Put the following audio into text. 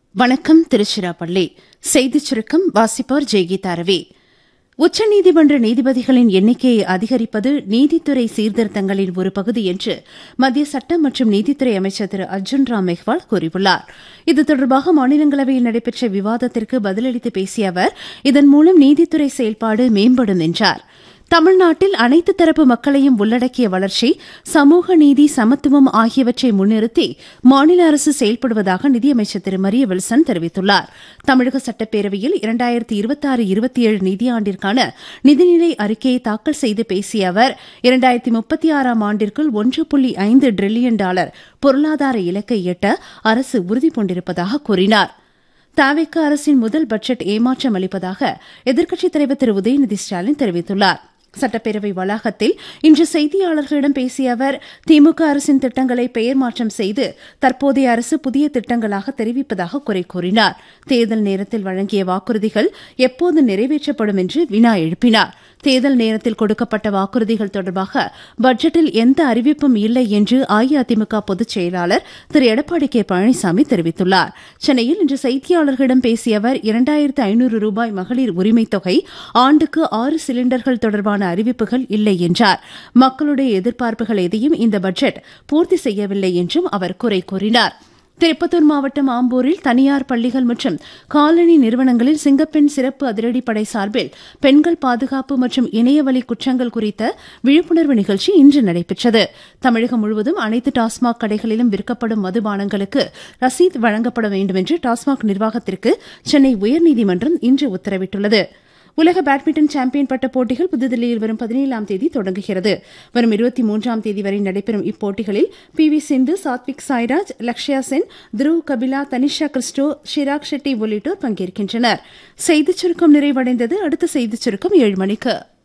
வணக்கம் திருச்சிராப்பள்ளி செய்திச் சுருக்கம் வாசிப்போர் ஜெய்கீதா ரவி உச்சநீதிமன்ற நீதிபதிகளின் எண்ணிக்கையை அதிகரிப்பது நீதித்துறை சீர்திருத்தங்களின் ஒரு பகுதி என்று மத்திய சட்டம் மற்றும் நீதித்துறை அமைச்சர் திரு அர்ஜுன் ராம் மெஹ்வால் கூறியுள்ளார் இது தொடர்பாக மாநிலங்களவையில் நடைபெற்ற விவாதத்திற்கு பதிலளித்து பேசிய அவர் இதன் மூலம் நீதித்துறை செயல்பாடு மேம்படும் என்றார் தமிழ்நாட்டில் அனைத்து தரப்பு மக்களையும் உள்ளடக்கிய வளர்ச்சி சமூக நீதி சமத்துவம் ஆகியவற்றை முன்னிறுத்தி மாநில அரசு செயல்படுவதாக நிதியமைச்சர் திரு மரிய வில்சன் தெரிவித்துள்ளார் தமிழக சட்டப்பேரவையில் இரண்டாயிரத்தி இருபத்தாறு இருபத்தி ஏழு நிதியாண்டிற்கான நிதிநிலை அறிக்கையை தாக்கல் செய்து பேசிய அவர் இரண்டாயிரத்தி முப்பத்தி ஆறாம் ஆண்டிற்குள் ஒன்று புள்ளி ஐந்து டிரில்லியன் டாலர் பொருளாதார இலக்கை எட்ட அரசு உறுதிபூண்டிருப்பதாக கூறினாா் தாவேக்க அரசின் முதல் பட்ஜெட் ஏமாற்றம் அளிப்பதாக எதிர்க்கட்சித் தலைவர் திரு உதயநிதி ஸ்டாலின் தெரிவித்துள்ளார் சட்டப்பேரவை வளாகத்தில் இன்று செய்தியாளர்களிடம் பேசிய அவர் திமுக அரசின் திட்டங்களை பெயர் மாற்றம் செய்து தற்போதைய அரசு புதிய திட்டங்களாக தெரிவிப்பதாக குறை கூறினார் தேர்தல் நேரத்தில் வழங்கிய வாக்குறுதிகள் எப்போது நிறைவேற்றப்படும் என்று வினா எழுப்பினார் தேர்தல் நேரத்தில் கொடுக்கப்பட்ட வாக்குறுதிகள் தொடர்பாக பட்ஜெட்டில் எந்த அறிவிப்பும் இல்லை என்று அஇஅதிமுக பொதுச் செயலாளர் திரு எடப்பாடி கே பழனிசாமி தெரிவித்துள்ளார் சென்னையில் இன்று செய்தியாளர்களிடம் பேசிய அவர் இரண்டாயிரத்து ஐநூறு ரூபாய் மகளிர் உரிமைத் தொகை ஆண்டுக்கு ஆறு சிலிண்டர்கள் தொடர்பான அறிவிப்புகள் இல்லை என்றார் மக்களுடைய எதிர்பார்ப்புகள் எதையும் இந்த பட்ஜெட் பூர்த்தி செய்யவில்லை என்றும் அவர் குறை கூறினார் திருப்பத்தூர் மாவட்டம் ஆம்பூரில் தனியார் பள்ளிகள் மற்றும் காலனி நிறுவனங்களில் சிங்கப்பெண் சிறப்பு அதிரடிப்படை சார்பில் பெண்கள் பாதுகாப்பு மற்றும் இணையவழி குற்றங்கள் குறித்த விழிப்புணர்வு நிகழ்ச்சி இன்று நடைபெற்றது தமிழகம் முழுவதும் அனைத்து டாஸ்மாக் கடைகளிலும் விற்கப்படும் மதுபானங்களுக்கு ரசீது வழங்கப்பட வேண்டும் என்று டாஸ்மாக் நிர்வாகத்திற்கு சென்னை உயர்நீதிமன்றம் இன்று உத்தரவிட்டுள்ளது உலக பேட்மிண்டன் சாம்பியன் பட்ட போட்டிகள் புதுதில்லியில் வரும் பதினேழாம் தேதி தொடங்குகிறது வரும் இருபத்தி மூன்றாம் தேதி வரை நடைபெறும் இப்போட்டிகளில் பி வி சிந்து சாத்விக் சாய்ராஜ் லக்ஷயா சென் த்ருவ் கபிலா தனிஷா கிறிஸ்டோ ஷிராக் ஷெட்டி உள்ளிட்டோர் பங்கேற்கின்றனர் செய்திச் சுருக்கம் நிறைவடைந்தது அடுத்த செய்திச் சுருக்கம் ஏழு மணிக்கு